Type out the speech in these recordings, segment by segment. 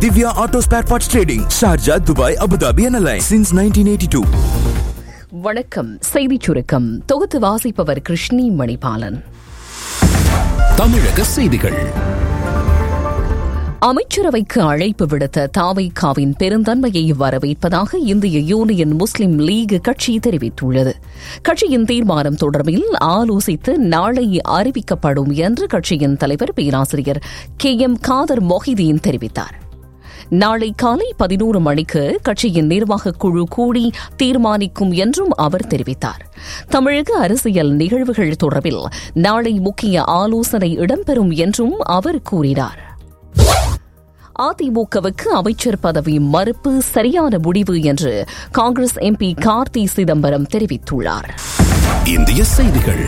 Divya Auto Spare Parts Trading, Sharjah, Dubai, Abu Dhabi and Alliance since 1982. வணக்கம் செய்திச் சுருக்கம் தொகுத்து வாசிப்பவர் கிருஷ்ணி மணிபாலன் தமிழக செய்திகள் அமைச்சரவைக்கு அழைப்பு விடுத்த தாவைக்காவின் பெருந்தன்மையை வரவேற்பதாக இந்திய யூனியன் முஸ்லிம் லீக் கட்சி தெரிவித்துள்ளது கட்சியின் தீர்மானம் தொடர்பில் ஆலோசித்து நாளை அறிவிக்கப்படும் என்று கட்சியின் தலைவர் பேராசிரியர் கே எம் காதர் மொஹிதீன் தெரிவித்தார் நாளை காலை பதினோரு மணிக்கு கட்சியின் நிர்வாகக் குழு கூடி தீர்மானிக்கும் என்றும் அவர் தெரிவித்தார் தமிழக அரசியல் நிகழ்வுகள் தொடர்பில் நாளை முக்கிய ஆலோசனை இடம்பெறும் என்றும் அவர் கூறினார் அதிமுகவுக்கு அமைச்சர் பதவி மறுப்பு சரியான முடிவு என்று காங்கிரஸ் எம்பி கார்த்தி சிதம்பரம் தெரிவித்துள்ளார் இந்திய செய்திகள்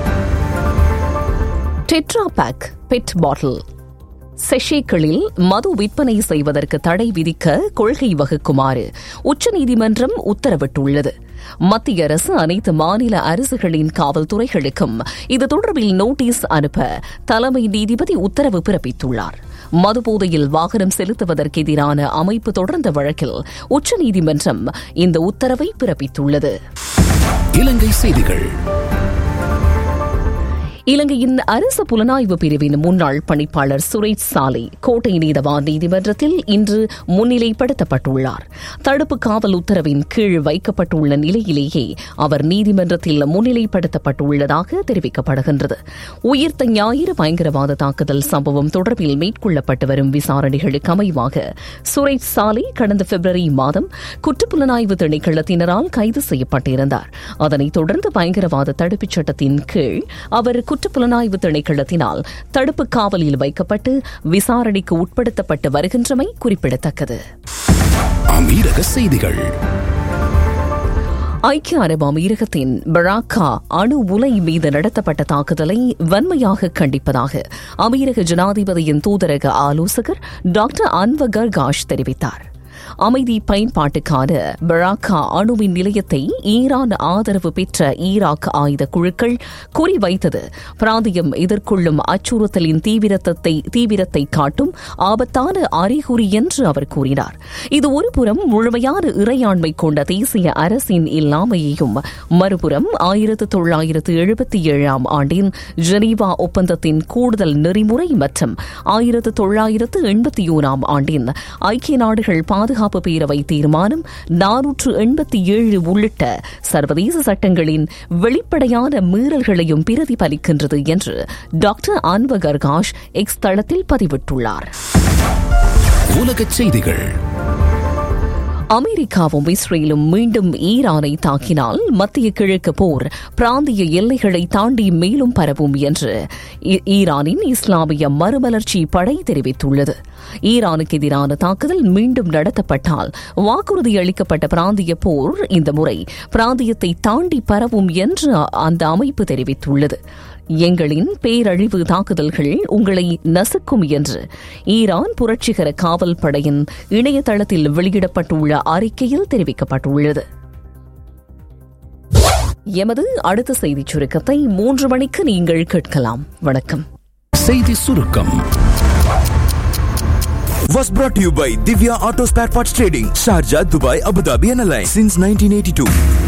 டெட்ரா பேக் பெட் பாட்டில் செஷேக்களில் மது விற்பனை செய்வதற்கு தடை விதிக்க கொள்கை வகுக்குமாறு உச்சநீதிமன்றம் உத்தரவிட்டுள்ளது மத்திய அரசு அனைத்து மாநில அரசுகளின் காவல்துறைகளுக்கும் இது தொடர்பில் நோட்டீஸ் அனுப்ப தலைமை நீதிபதி உத்தரவு பிறப்பித்துள்ளார் மதுபோதையில் வாகனம் செலுத்துவதற்கு எதிரான அமைப்பு தொடர்ந்த வழக்கில் உச்சநீதிமன்றம் இந்த உத்தரவை பிறப்பித்துள்ளது இலங்கை செய்திகள் இலங்கையின் அரசு புலனாய்வு பிரிவின் முன்னாள் பணிப்பாளர் சுரேஷ் சாலை கோட்டை நீதவான் நீதிமன்றத்தில் இன்று முன்னிலைப்படுத்தப்பட்டுள்ளார் தடுப்பு காவல் உத்தரவின் கீழ் வைக்கப்பட்டுள்ள நிலையிலேயே அவர் நீதிமன்றத்தில் முன்னிலைப்படுத்தப்பட்டுள்ளதாக தெரிவிக்கப்படுகின்றது உயிர்த்த ஞாயிறு பயங்கரவாத தாக்குதல் சம்பவம் தொடர்பில் மேற்கொள்ளப்பட்டு வரும் விசாரணைகளுக்கு அமைவாக சுரேஷ் சாலை கடந்த பிப்ரவரி மாதம் குற்றப்புலனாய்வு திணைக்களத்தினரால் கைது செய்யப்பட்டிருந்தார் அதனைத் தொடர்ந்து பயங்கரவாத தடுப்புச் சட்டத்தின் கீழ் அவர் குற்றப்புலனாய்வு திணைக்களத்தினால் தடுப்பு காவலில் வைக்கப்பட்டு விசாரணைக்கு உட்படுத்தப்பட்டு வருகின்றமை குறிப்பிடத்தக்கது அமீரக செய்திகள் ஐக்கிய அரபு அமீரகத்தின் பராக்கா அணு உலை மீது நடத்தப்பட்ட தாக்குதலை வன்மையாக கண்டிப்பதாக அமீரக ஜனாதிபதியின் தூதரக ஆலோசகர் டாக்டர் அன்வகர் காஷ் தெரிவித்தார் அமைதி பயன்பாட்டுக்கான பராக்கா அணுமின் நிலையத்தை ஈரான் ஆதரவு பெற்ற ஈராக் ஆயுத குழுக்கள் குறிவைத்தது பிராந்தியம் எதிர்கொள்ளும் அச்சுறுத்தலின் தீவிரத்தை தீவிரத்தை காட்டும் ஆபத்தான அறிகுறி என்று அவர் கூறினார் இது ஒருபுறம் முழுமையான இறையாண்மை கொண்ட தேசிய அரசின் இல்லாமையையும் மறுபுறம் ஆயிரத்து தொள்ளாயிரத்து எழுபத்தி ஏழாம் ஆண்டின் ஜெனீவா ஒப்பந்தத்தின் கூடுதல் நெறிமுறை மற்றும் ஆயிரத்து தொள்ளாயிரத்து எண்பத்தி ஓராம் ஆண்டின் ஐக்கிய நாடுகள் பாதுகாப்பு பேரவை தீர்மானம் நானூற்று எண்பத்தி ஏழு உள்ளிட்ட சர்வதேச சட்டங்களின் வெளிப்படையான மீறல்களையும் பிரதிபலிக்கின்றது என்று டாக்டர் அன்வகர் காஷ் எக்ஸ் தளத்தில் பதிவிட்டுள்ளார் உலகச் செய்திகள் அமெரிக்காவும் இஸ்ரேலும் மீண்டும் ஈரானை தாக்கினால் மத்திய கிழக்கு போர் பிராந்திய எல்லைகளை தாண்டி மேலும் பரவும் என்று ஈரானின் இஸ்லாமிய மறுமலர்ச்சி படை தெரிவித்துள்ளது ஈரானுக்கு எதிரான தாக்குதல் மீண்டும் நடத்தப்பட்டால் வாக்குறுதி அளிக்கப்பட்ட பிராந்திய போர் இந்த முறை பிராந்தியத்தை தாண்டி பரவும் என்று அந்த அமைப்பு தெரிவித்துள்ளது எங்களின் பேரழிவு தாக்குதல்கள் உங்களை நசுக்கும் என்று ஈரான் புரட்சிகர காவல் படையின் இணையதளத்தில் வெளியிடப்பட்டுள்ள அறிக்கையில் தெரிவிக்கப்பட்டுள்ளது எமது அடுத்த செய்திச் சுருக்கத்தை மூன்று மணிக்கு நீங்கள் கேட்கலாம் வணக்கம் செய்தி சுருக்கம் Was brought to you by Divya Auto Spare Parts Trading, Sharjah, Dubai, Abu Dhabi and Alliance since 1982.